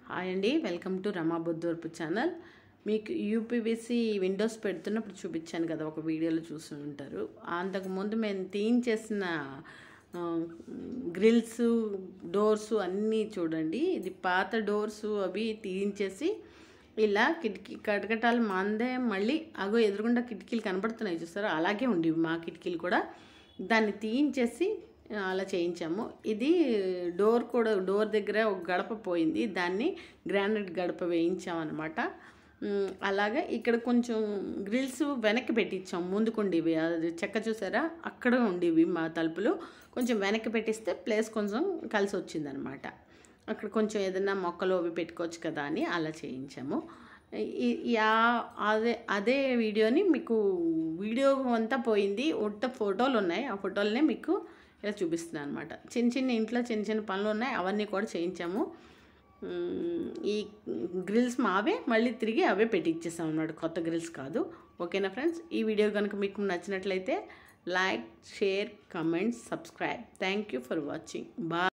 hi అండి welcome to Rama బుద్ధూర్పు channel మీకు యూపీవీసీ విండోస్ పెడుతున్నప్పుడు చూపించాను కదా ఒక వీడియోలో చూసి ఉంటారు అంతకుముందు మేము తీయించేసిన గ్రిల్స్ డోర్స్ అన్నీ చూడండి ఇది పాత డోర్స్ అవి తీయించేసి ఇలా కిటికీ కటకటాలు మందే మళ్ళీ అగో ఎదురుగుండా కిటికీలు కనబడుతున్నాయి చూస్తారా అలాగే ఉండేవి మా కిటికీలు కూడా దాన్ని తీయించేసి అలా చేయించాము ఇది డోర్ కూడా డోర్ దగ్గర ఒక గడప పోయింది దాన్ని గ్రానైట్ గడప వేయించామన్నమాట ఉమ్, అలాగే ఇక్కడ కొంచెం గ్రిల్స్ వెనక్కి పెట్టించాం ముందుకుండేవి అది చెక్క చూసారా అక్కడ ఉండేవి మా తలుపులు కొంచెం వెనక్కి పెట్టిస్తే ప్లేస్ కొంచెం కలిసి వచ్చిందనమాట అక్కడ కొంచెం ఏదైనా మొక్కలు అవి పెట్టుకోవచ్చు కదా అని అలా చేయించాము ఈ- యా అదే అదే వీడియోని మీకు వీడియో అంతా పోయింది ఉట్ట ఫోటోలు ఉన్నాయి ఆ ఫోటోలనే మీకు ఇలా చూపిస్తున్నాను అనమాట చిన్న చిన్న ఇంట్లో చిన్న చిన్న పనులు ఉన్నాయి అవన్నీ కూడా చేయించాము ఉమ్, ఈ గ్రిల్స్ మావే మళ్ళీ తిరిగి అవే పెట్టించేసాం అన్నమాట కొత్త గ్రిల్స్ కాదు ఓకేనా ఫ్రెండ్స్ ఈ వీడియో కనుక మీకు నచ్చినట్లయితే like share comment subscribe thank you for watching bye